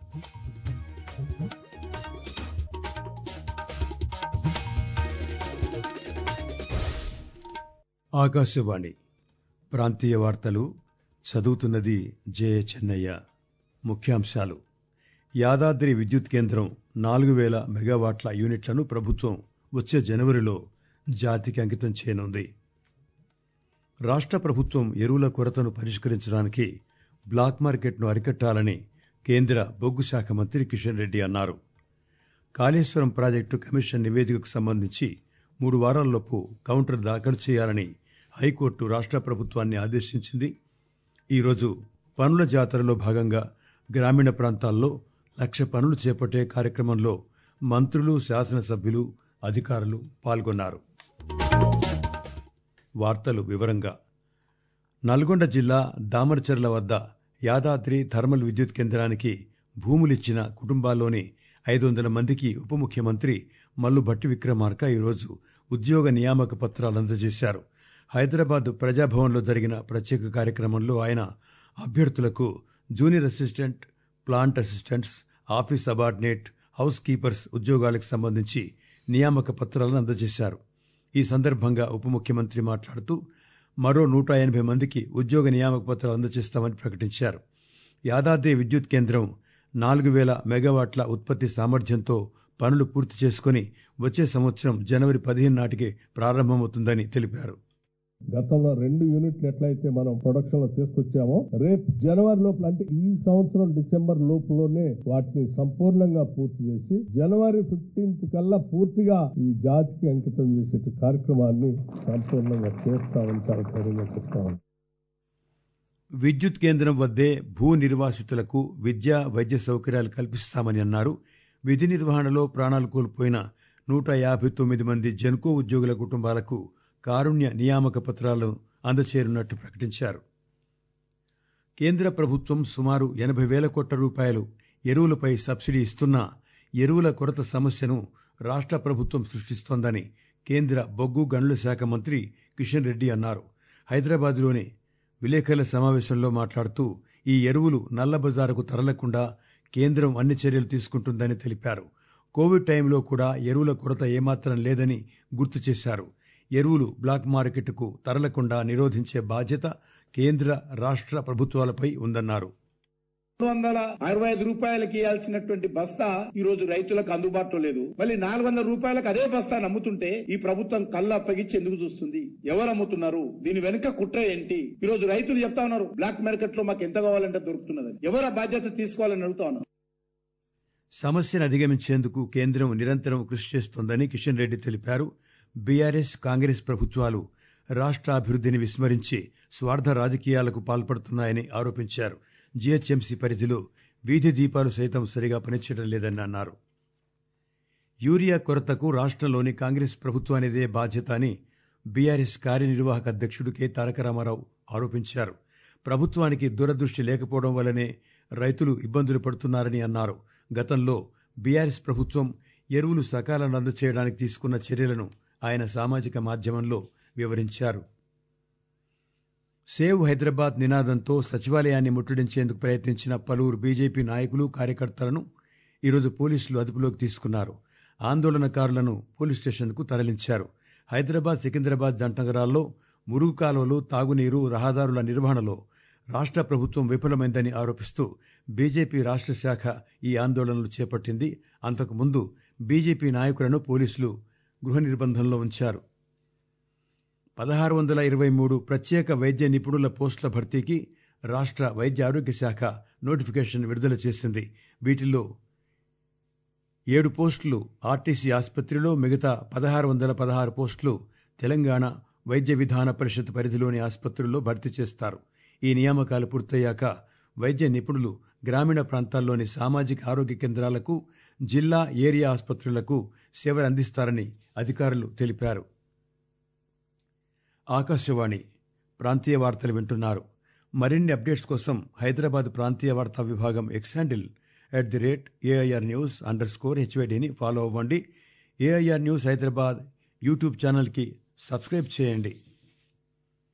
ఆకాశవాణి ప్రాంతీయ వార్తలు చదువుతున్నది జే చెన్నయ్య ముఖ్యాంశాలు యాదాద్రి విద్యుత్ కేంద్రం నాలుగు వేల మెగావాట్ల యూనిట్లను ప్రభుత్వం వచ్చే జనవరిలో జాతికి అంకితం చేయనుంది రాష్ట్ర ప్రభుత్వం ఎరువుల కొరతను పరిష్కరించడానికి బ్లాక్ మార్కెట్ను అరికట్టాలని కేంద్ర బొగ్గు శాఖ మంత్రి కిషన్ రెడ్డి అన్నారు కాళేశ్వరం ప్రాజెక్టు కమిషన్ నివేదికకు సంబంధించి మూడు వారాల్లోపు కౌంటర్ దాఖలు చేయాలని హైకోర్టు రాష్ట్ర ప్రభుత్వాన్ని ఆదేశించింది ఈరోజు పనుల జాతరలో భాగంగా గ్రామీణ ప్రాంతాల్లో లక్ష పనులు చేపట్టే కార్యక్రమంలో మంత్రులు శాసనసభ్యులు అధికారులు పాల్గొన్నారు వార్తలు వివరంగా నల్గొండ జిల్లా దామరచర్ల వద్ద యాదాద్రి థర్మల్ విద్యుత్ కేంద్రానికి భూములిచ్చిన కుటుంబాల్లోని ఐదు వందల మందికి ఉప ముఖ్యమంత్రి మల్లు భట్టి విక్రమార్క ఈరోజు ఉద్యోగ నియామక పత్రాలు అందజేశారు హైదరాబాద్ ప్రజాభవన్లో జరిగిన ప్రత్యేక కార్యక్రమంలో ఆయన అభ్యర్థులకు junior assistant plant assistants office subordinate house keepers ఉద్యోగాలకు సంబంధించి నియామక పత్రాలను అందజేశారు ఈ సందర్భంగా ఉప ముఖ్యమంత్రి మాట్లాడుతూ మరో నూట ఎనభై మందికి ఉద్యోగ నియామక పత్రాలు అందజేస్తామని ప్రకటించారు యాదాద్రి విద్యుత్ కేంద్రం నాలుగు వేల మెగావాట్ల ఉత్పత్తి సామర్థ్యంతో పనులు పూర్తి చేసుకుని వచ్చే సంవత్సరం జనవరి పదిహేను నాటికి ప్రారంభమవుతుందని తెలిపారు గతంలో రెండు యూనిట్లు ఎట్లయితే మనం ప్రొడక్షన్ లో తీసుకొచ్చామో రేపు జనవరి లోపల అంటే ఈ సంవత్సరం డిసెంబర్ లోపులోనే వాటిని సంపూర్ణంగా పూర్తి చేసి జనవరి ఫిఫ్టీన్త్ కల్లా పూర్తిగా ఈ జాతికి అంకితం చేసే కార్యక్రమాన్ని సంపూర్ణంగా చేస్తామని చాలా ధైర్యంగా చెప్తామని విద్యుత్ కేంద్రం వద్దే భూ నిర్వాసితులకు విద్యా వైద్య సౌకర్యాలు కల్పిస్తామని అన్నారు విధి నిర్వహణలో ప్రాణాలు కోల్పోయిన నూట యాభై తొమ్మిది మంది జెన్కో ఉద్యోగుల కుటుంబాలకు కారుణ్య నియామక పత్రాలను అందచేయనున్నట్టు ప్రకటించారు కేంద్ర ప్రభుత్వం సుమారు ఎనభై వేల కోట్ల రూపాయలు ఎరువులపై సబ్సిడీ ఇస్తున్నా ఎరువుల కొరత సమస్యను రాష్ట్ర ప్రభుత్వం సృష్టిస్తోందని కేంద్ర బొగ్గు గనుల శాఖ మంత్రి కిషన్ రెడ్డి అన్నారు హైదరాబాద్లోని విలేకరుల సమావేశంలో మాట్లాడుతూ ఈ ఎరువులు నల్లబజారుకు తరలకుండా కేంద్రం అన్ని చర్యలు తీసుకుంటుందని తెలిపారు కోవిడ్ టైంలో కూడా ఎరువుల కొరత ఏమాత్రం లేదని గుర్తు చేశారు ఎరువులు బ్లాక్ మార్కెట్కు తరలకుండా నిరోధించే బాధ్యత కేంద్ర రాష్ట్ర ప్రభుత్వాలపై ఉందన్నారు మూడు వందల అరవై ఐదు రూపాయలకి ఇవ్వాల్సినటువంటి బస్తా ఈ రోజు రైతులకు అందుబాటులో లేదు మళ్ళీ నాలుగు వందల రూపాయలకు అదే బస్తా నమ్ముతుంటే ఈ ప్రభుత్వం కళ్ళు అప్పగించి ఎందుకు చూస్తుంది ఎవరు అమ్ముతున్నారు దీని వెనుక కుట్ర ఏంటి ఈ రోజు రైతులు చెప్తా ఉన్నారు బ్లాక్ మార్కెట్ లో మాకు ఎంత కావాలంటే దొరుకుతున్నదని ఎవరు ఆ బాధ్యత తీసుకోవాలని అడుగుతా ఉన్నారు సమస్యను అధిగమించేందుకు కేంద్రం నిరంతరం కృషి చేస్తోందని కిషన్ రెడ్డి తెలిపారు బీఆర్ఎస్ కాంగ్రెస్ ప్రభుత్వాలు రాష్ట్రాభివృద్ధిని విస్మరించి స్వార్థ రాజకీయాలకు పాల్పడుతున్నాయని ఆరోపించారు జీహెచ్ఎంసీ పరిధిలో వీధి దీపాలు సైతం సరిగా పనిచేయడం లేదని అన్నారు యూరియా కొరతకు రాష్ట్రంలోని కాంగ్రెస్ ప్రభుత్వానిదే బాధ్యత అని బీఆర్ఎస్ కార్యనిర్వాహక అధ్యక్షుడు కె తారక రామారావు ఆరోపించారు ప్రభుత్వానికి దూరదృష్టి లేకపోవడం వల్లనే రైతులు ఇబ్బందులు పడుతున్నారని అన్నారు గతంలో బీఆర్ఎస్ ప్రభుత్వం ఎరువులు సకాలంలో అందచేయడానికి తీసుకున్న చర్యలను ఆయన సామాజిక మాధ్యమంలో వివరించారు సేవ్ హైదరాబాద్ నినాదంతో సచివాలయాన్ని ముట్టడించేందుకు ప్రయత్నించిన పలువురు బీజేపీ నాయకులు కార్యకర్తలను ఈరోజు పోలీసులు అదుపులోకి తీసుకున్నారు ఆందోళనకారులను పోలీస్ స్టేషన్కు తరలించారు హైదరాబాద్ సికింద్రాబాద్ జంటనగరాల్లో మురుగు కాలువలు తాగునీరు రహదారుల నిర్వహణలో రాష్ట్ర ప్రభుత్వం విఫలమైందని ఆరోపిస్తూ బీజేపీ రాష్ట్ర శాఖ ఈ ఆందోళనలు చేపట్టింది అంతకుముందు బీజేపీ నాయకులను పోలీసులు గృహ నిర్బంధంలో ఉంచారు పదహారు వందల ఇరవై మూడు ప్రత్యేక వైద్య నిపుణుల పోస్టుల భర్తీకి రాష్ట్ర వైద్య ఆరోగ్య శాఖ నోటిఫికేషన్ విడుదల చేసింది వీటిల్లో ఏడు పోస్టులు ఆర్టీసీ ఆసుపత్రిలో మిగతా పదహారు వందల పదహారు పోస్టులు తెలంగాణ వైద్య విధాన పరిషత్ పరిధిలోని ఆసుపత్రుల్లో భర్తీ చేస్తారు ఈ నియామకాలు పూర్తయ్యాక వైద్య నిపుణులు గ్రామీణ ప్రాంతాల్లోని సామాజిక ఆరోగ్య కేంద్రాలకు జిల్లా ఏరియా ఆసుపత్రులకు సేవలు అందిస్తారని అధికారులు తెలిపారు ఆకాశవాణి ప్రాంతీయ వార్తలు వింటున్నారు మరిన్ని అప్డేట్స్ కోసం హైదరాబాద్ ప్రాంతీయ వార్తా విభాగం X handle at the rate AIR news under score హెచ్వైడిని ఫాలో అవ్వండి ఏఐఆర్ న్యూస్ హైదరాబాద్ యూట్యూబ్ ఛానల్కి సబ్స్క్రైబ్ చేయండి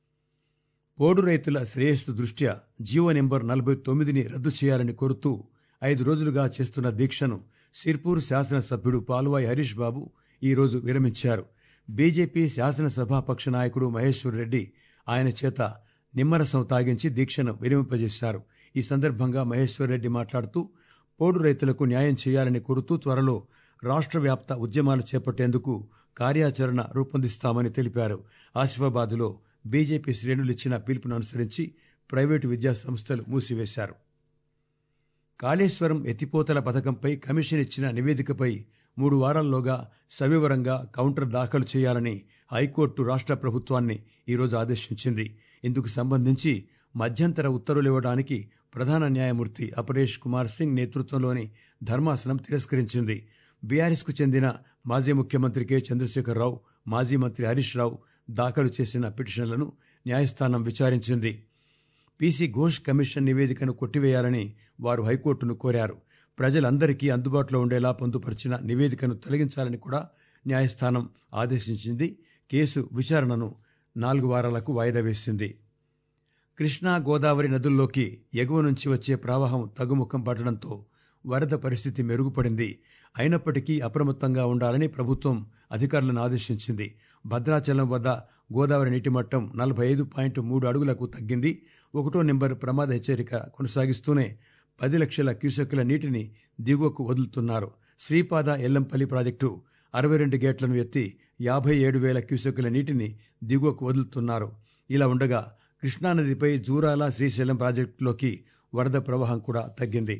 పోడు రైతుల శ్రేయస్సు దృష్ట్యా జీవో నెంబర్ నలభై తొమ్మిదిని రద్దు చేయాలని కోరుతూ ఐదు రోజులుగా చేస్తున్న దీక్షను సిర్పూర్ శాసనసభ్యుడు పాల్వాయి హరీష్ బాబు ఈరోజు విరమించారు బీజేపీ శాసనసభాపక్ష నాయకుడు మహేశ్వర్ రెడ్డి ఆయన చేత నిమ్మరసం తాగించి దీక్షను విరమింపజేశారు ఈ సందర్భంగా మహేశ్వర్ రెడ్డి మాట్లాడుతూ పోడు రైతులకు న్యాయం చేయాలని కోరుతూ త్వరలో రాష్ట్ర వ్యాప్త ఉద్యమాలు చేపట్టేందుకు కార్యాచరణ రూపొందిస్తామని తెలిపారు ఆసిఫాబాద్లో బీజేపీ శ్రేణులిచ్చిన పిలుపును అనుసరించి ప్రైవేటు విద్యా సంస్థలు మూసివేశారు కాళేశ్వరం ఎత్తిపోతల పథకంపై కమిషన్ ఇచ్చిన నివేదికపై మూడు వారాల్లోగా సవివరంగా కౌంటర్ దాఖలు చేయాలని హైకోర్టు రాష్ట్ర ప్రభుత్వాన్ని ఈరోజు ఆదేశించింది ఇందుకు సంబంధించి మధ్యంతర ఉత్తర్వులు ఇవ్వడానికి ప్రధాన న్యాయమూర్తి అపరేష్ కుమార్ సింగ్ నేతృత్వంలోని ధర్మాసనం తిరస్కరించింది బీఆర్ఎస్కు చెందిన మాజీ ముఖ్యమంత్రి కె చంద్రశేఖరరావు మాజీ మంత్రి హరీష్ రావు దాఖలు చేసిన పిటిషన్లను న్యాయస్థానం విచారించింది పీసీ ఘోష్ కమిషన్ నివేదికను కొట్టివేయాలని వారు హైకోర్టును కోరారు ప్రజలందరికీ అందుబాటులో ఉండేలా పొందుపరిచిన నివేదికను తొలగించాలని కూడా న్యాయస్థానం ఆదేశించింది కేసు విచారణను నాలుగు వారాలకు వాయిదా వేసింది కృష్ణా గోదావరి నదుల్లోకి ఎగువ నుంచి వచ్చే ప్రవాహం తగ్గుముఖం పట్టడంతో వరద పరిస్థితి మెరుగుపడింది అయినప్పటికీ అప్రమత్తంగా ఉండాలని ప్రభుత్వం అధికారులను ఆదేశించింది భద్రాచలం వద్ద గోదావరి నీటి మట్టం నలభై ఐదు పాయింట్ మూడు అడుగులకు తగ్గింది ఒకటో నెంబర్ ప్రమాద హెచ్చరిక కొనసాగిస్తూనే పది లక్షల క్యూసెక్కుల నీటిని దిగువకు వదులుతున్నారు శ్రీపాద ఎల్లంపల్లి ప్రాజెక్టు అరవై రెండు గేట్లను ఎత్తి యాభై ఏడు వేల క్యూసెక్కుల నీటిని దిగువకు వదులుతున్నారు ఇలా ఉండగా కృష్ణానదిపై జూరాల శ్రీశైలం ప్రాజెక్టులోకి వరద ప్రవాహం కూడా తగ్గింది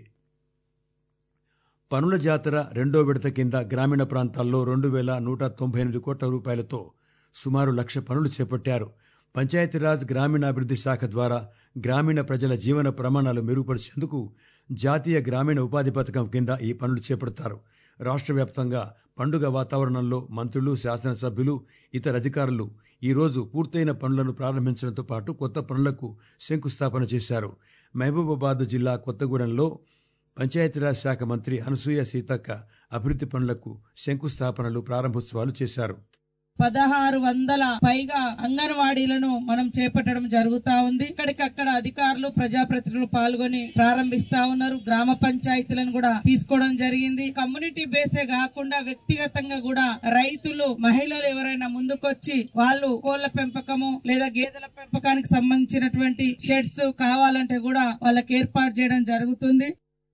పనుల జాతర రెండో విడత కింద గ్రామీణ ప్రాంతాల్లో రెండు వేల నూట తొంభై ఎనిమిది కోట్ల రూపాయలతో సుమారు లక్ష పనులు చేపట్టారు పంచాయతీరాజ్ గ్రామీణాభివృద్ధి శాఖ ద్వారా గ్రామీణ ప్రజల జీవన ప్రమాణాలు మెరుగుపరిచేందుకు జాతీయ గ్రామీణ ఉపాధి పథకం కింద ఈ పనులు చేపడతారు రాష్ట్ర వ్యాప్తంగా పండుగ వాతావరణంలో మంత్రులు శాసనసభ్యులు ఇతర అధికారులు ఈరోజు పూర్తయిన పనులను ప్రారంభించడంతో పాటు కొత్త పనులకు శంకుస్థాపన చేశారు మహబూబాబాద్ జిల్లా కొత్తగూడెంలో పంచాయతీరాజ్ శాఖ మంత్రి అనసూయ సీతక్క అభివృద్ధి పనులకు శంకుస్థాపనలు ప్రారంభోత్సవాలు చేశారు పదహారు వందల పైగా అంగన్వాడీలను మనం చేపట్టడం జరుగుతా ఉంది ఇక్కడికక్కడ అధికారులు ప్రజాప్రతినిధులు పాల్గొని ప్రారంభిస్తా ఉన్నారు గ్రామ పంచాయతీలను కూడా తీసుకోవడం జరిగింది కమ్యూనిటీ బేసే కాకుండా వ్యక్తిగతంగా కూడా రైతులు మహిళలు ఎవరైనా ముందుకొచ్చి వాళ్ళు కోళ్ల పెంపకము లేదా గేదెల పెంపకానికి సంబంధించినటువంటి షెడ్స్ కావాలంటే కూడా వాళ్ళకి ఏర్పాటు చేయడం జరుగుతుంది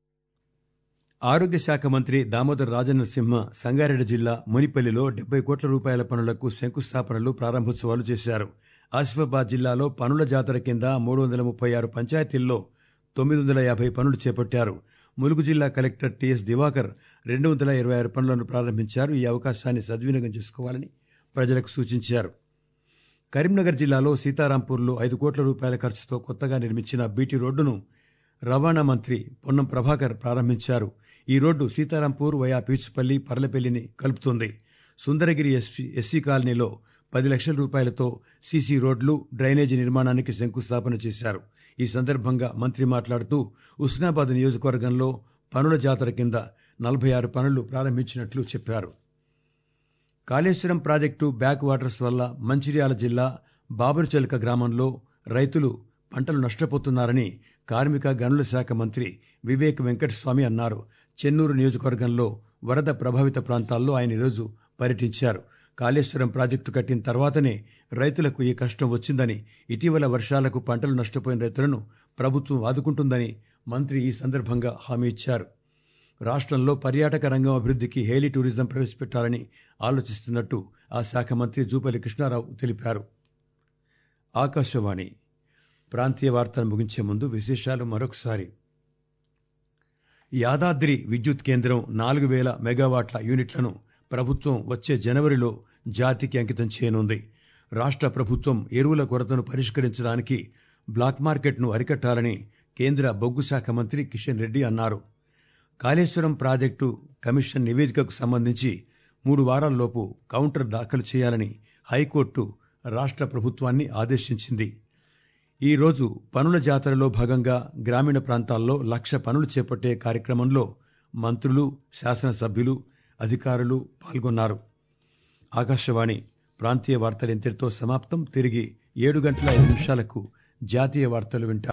ఆరోగ్య శాఖ మంత్రి దామోదర్ రాజనరసింహ సంగారెడ్డి జిల్లా మునిపల్లిలో డెబ్బై కోట్ల రూపాయల పనులకు శంకుస్థాపనలు ప్రారంభోత్సవాలు చేశారు ఆసిఫాబాద్ జిల్లాలో పనుల జాతర కింద మూడు వందల ముప్పై ఆరు పంచాయతీల్లో తొమ్మిది వందల యాభై పనులు చేపట్టారు ములుగు జిల్లా కలెక్టర్ టిఎస్ దివాకర్ రెండు వందల ఇరవై ఆరు పనులను ప్రారంభించారు ఈ అవకాశాన్ని సద్వినియోగం చేసుకోవాలని ప్రజలకు సూచించారు కరీంనగర్ జిల్లాలో సీతారాంపూర్లో ఐదు కోట్ల రూపాయల ఖర్చుతో కొత్తగా నిర్మించిన బీటీ రోడ్డును రవాణా మంత్రి పొన్నం ప్రభాకర్ ప్రారంభించారు ఈ రోడ్డు సీతారాంపూర్ వయా పీచుపల్లి పర్లపల్లిని కలుపుతుంది సుందరగిరి ఎస్పీ ఎస్సీ కాలనీలో పది లక్షల రూపాయలతో సీసీ రోడ్లు డ్రైనేజీ నిర్మాణానికి శంకుస్థాపన చేశారు ఈ సందర్భంగా మంత్రి మాట్లాడుతూ ఉస్నాబాద్ నియోజకవర్గంలో పనుల జాతర కింద నలభై ఆరు పనులు ప్రారంభించినట్లు చెప్పారు కాళేశ్వరం ప్రాజెక్టు బ్యాక్ వాటర్స్ వల్ల మంచిర్యాల జిల్లా బాబురచెలక గ్రామంలో రైతులు పంటలు నష్టపోతున్నారని కార్మిక గనుల శాఖ మంత్రి వివేక్ వెంకటస్వామి అన్నారు చెన్నూరు నియోజకవర్గంలో వరద ప్రభావిత ప్రాంతాల్లో ఆయన ఈరోజు పర్యటించారు కాళేశ్వరం ప్రాజెక్టు కట్టిన తర్వాతనే రైతులకు ఈ కష్టం వచ్చిందని ఇటీవల వర్షాలకు పంటలు నష్టపోయిన రైతులను ప్రభుత్వం ఆదుకుంటుందని మంత్రి ఈ సందర్భంగా హామీ ఇచ్చారు రాష్ట్రంలో పర్యాటక రంగం అభివృద్ధికి హేలీ టూరిజం ప్రవేశపెట్టాలని ఆలోచిస్తున్నట్టు ఆ శాఖ మంత్రి జూపల్లి కృష్ణారావు తెలిపారు ఆకాశవాణి ప్రాంతీయ వార్తలు ముగించే ముందు విశేషాలు మరొకసారి యాదాద్రి విద్యుత్ కేంద్రం నాలుగు వేల మెగావాట్ల యూనిట్లను ప్రభుత్వం వచ్చే జనవరిలో జాతికి అంకితం చేయనుంది రాష్ట్ర ప్రభుత్వం ఎరువుల కొరతను పరిష్కరించడానికి బ్లాక్ మార్కెట్ను అరికట్టాలని కేంద్ర బొగ్గు శాఖ మంత్రి కిషన్ రెడ్డి అన్నారు కాళేశ్వరం ప్రాజెక్టు కమిషన్ నివేదికకు సంబంధించి మూడు వారాల్లోపు కౌంటర్ దాఖలు చేయాలని హైకోర్టు రాష్ట్ర ప్రభుత్వాన్ని ఆదేశించింది ఈ రోజు పనుల జాతరలో భాగంగా గ్రామీణ ప్రాంతాల్లో లక్ష పనులు చేపట్టే కార్యక్రమంలో మంత్రులు శాసనసభ్యులు అధికారులు పాల్గొన్నారు ఆకాశవాణి ప్రాంతీయ వార్తలు ఇంతటితో సమాప్తం తిరిగి ఏడు గంటల ఐదు నిమిషాలకు జాతీయ వార్తలు వింటారు